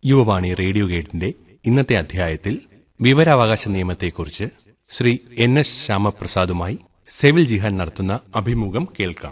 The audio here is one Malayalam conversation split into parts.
യുവവാണി റേഡിയോ ഗേറ്റിന്റെ ഇന്നത്തെ അധ്യായത്തിൽ വിവരാവകാശ നിയമത്തെക്കുറിച്ച് ശ്രീ എൻ എസ് ശ്യാമപ്രസാദുമായി സെവിൽ ജിഹാൻ നടത്തുന്ന അഭിമുഖം കേൾക്കാം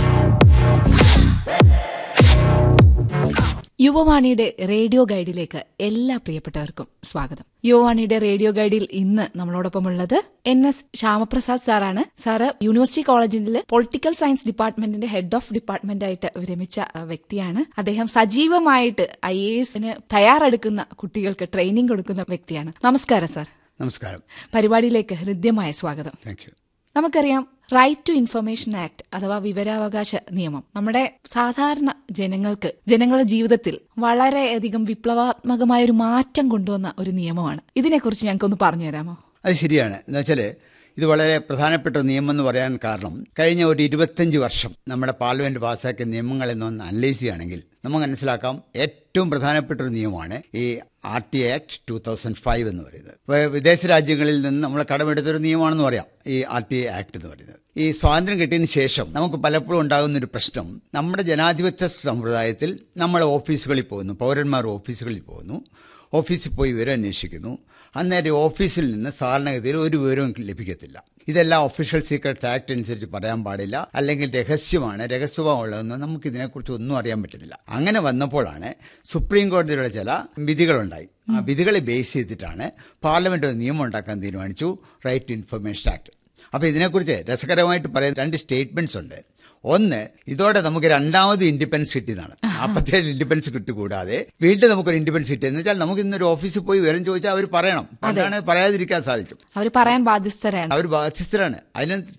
യുവവാണിയുടെ റേഡിയോ ഗൈഡിലേക്ക് എല്ലാ പ്രിയപ്പെട്ടവർക്കും സ്വാഗതം യുവവാണിയുടെ റേഡിയോ ഗൈഡിൽ ഇന്ന് നമ്മളോടൊപ്പമുള്ളത് എൻ എസ് ശ്യാമപ്രസാദ് സാറാണ് സാറ് യൂണിവേഴ്സിറ്റി കോളേജിൽ പൊളിറ്റിക്കൽ സയൻസ് ഡിപ്പാർട്ട്മെന്റിന്റെ ഹെഡ് ഓഫ് ഡിപ്പാർട്ട്മെന്റ് ആയിട്ട് വിരമിച്ച അഹ്, വ്യക്തിയാണ് അദ്ദേഹം സജീവമായിട്ട് ഐ എ എസിന് തയ്യാറെടുക്കുന്ന കുട്ടികൾക്ക് ട്രെയിനിങ് കൊടുക്കുന്ന വ്യക്തിയാണ് നമസ്കാരം സാർ നമസ്കാരം പരിപാടിയിലേക്ക് ഹൃദ്യമായ സ്വാഗതം താങ്ക് യു നമുക്കറിയാം റൈറ്റ് ടു ഇൻഫർമേഷൻ ആക്ട് അഥവാ വിവരാവകാശ നിയമം നമ്മുടെ സാധാരണ ജനങ്ങൾക്ക് ജനങ്ങളുടെ ജീവിതത്തിൽ വളരെയധികം വിപ്ലവാത്മകമായ ഒരു മാറ്റം കൊണ്ടുവന്ന ഒരു നിയമമാണ് ഇതിനെക്കുറിച്ച് ഞങ്ങൾക്കൊന്ന് പറഞ്ഞു തരാമോ അത് ശരിയാണ് എന്ന് വെച്ചാൽ ഇത് വളരെ പ്രധാനപ്പെട്ട ഒരു നിയമം എന്ന് പറയാൻ കാരണം കഴിഞ്ഞ ഒരു ഇരുപത്തഞ്ച് വർഷം നമ്മുടെ പാർലമെന്റ് പാസ്സാക്കിയ നിയമങ്ങളെ ഒന്ന് അനലൈസ് ചെയ്യുകയാണെങ്കിൽ നമുക്ക് മനസ്സിലാക്കാം ഏറ്റവും പ്രധാനപ്പെട്ട ഒരു നിയമമാണ് ഈ R T act two thousand five എന്ന് പറയുന്നത് ഇപ്പോൾ വിദേശ രാജ്യങ്ങളിൽ നിന്ന് നമ്മൾ കടമെടുത്തൊരു നിയമമാണെന്ന് പറയാം ഈ ആർ ടി ആക്ട് എന്ന് പറയുന്നത് ഈ സ്വാതന്ത്ര്യം കിട്ടിയതിന് ശേഷം നമുക്ക് പലപ്പോഴും ഉണ്ടാകുന്ന ഒരു പ്രശ്നം നമ്മുടെ ജനാധിപത്യ സമ്പ്രദായത്തിൽ നമ്മൾ ഓഫീസുകളിൽ പോകുന്നു പൗരന്മാർ ഓഫീസുകളിൽ പോകുന്നു ഓഫീസിൽ പോയി വിവരം അന്വേഷിക്കുന്നു അന്നേരം ഓഫീസിൽ നിന്ന് സാധാരണഗതിയിൽ ഒരു വിവരവും ലഭിക്കത്തില്ല ഇതെല്ലാം ഒഫീഷ്യൽ സീക്രട്സ് ആക്ട് അനുസരിച്ച് പറയാൻ പാടില്ല അല്ലെങ്കിൽ രഹസ്യമാണ് രഹസ്യമുള്ളതെന്ന് നമുക്ക് ഇതിനെക്കുറിച്ച് ഒന്നും അറിയാൻ പറ്റുന്നില്ല അങ്ങനെ വന്നപ്പോഴാണ് സുപ്രീം കോടതിയുടെ ചില വിധികളുണ്ടായി ആ വിധികളെ ബേസ് ചെയ്തിട്ടാണ് പാർലമെന്റ് ഒരു നിയമം ഉണ്ടാക്കാൻ തീരുമാനിച്ചു റൈറ്റ് ടു ഇൻഫർമേഷൻ ആക്ട് അപ്പോൾ ഇതിനെക്കുറിച്ച് രസകരമായിട്ട് പറയുന്ന രണ്ട് സ്റ്റേറ്റ്മെന്റ്സ് ഉണ്ട് ഒന്ന് ഇതോടെ നമുക്ക് രണ്ടാമത് ഇൻഡിപെൻഡൻസ് കിട്ടിയതാണ് നാൽപ്പത്തേഴ് ഇൻഡിപെൻഡൻസ് കിട്ടി കൂടാതെ വീണ്ടും നമുക്കൊരു ഇൻഡിപെൻഡൻസ് കിട്ടിയെന്ന് വെച്ചാൽ നമുക്ക് ഇന്നൊരു ഓഫീസിൽ പോയി വിവരം ചോദിച്ചാൽ അവർ പറയണം പണ്ടാണ് പറയാതിരിക്കാൻ സാധിക്കും അവർ പറയാൻ ബാധ്യസ്ഥരാണ് അവർ ബാധ്യസ്ഥരാണ് അതിന്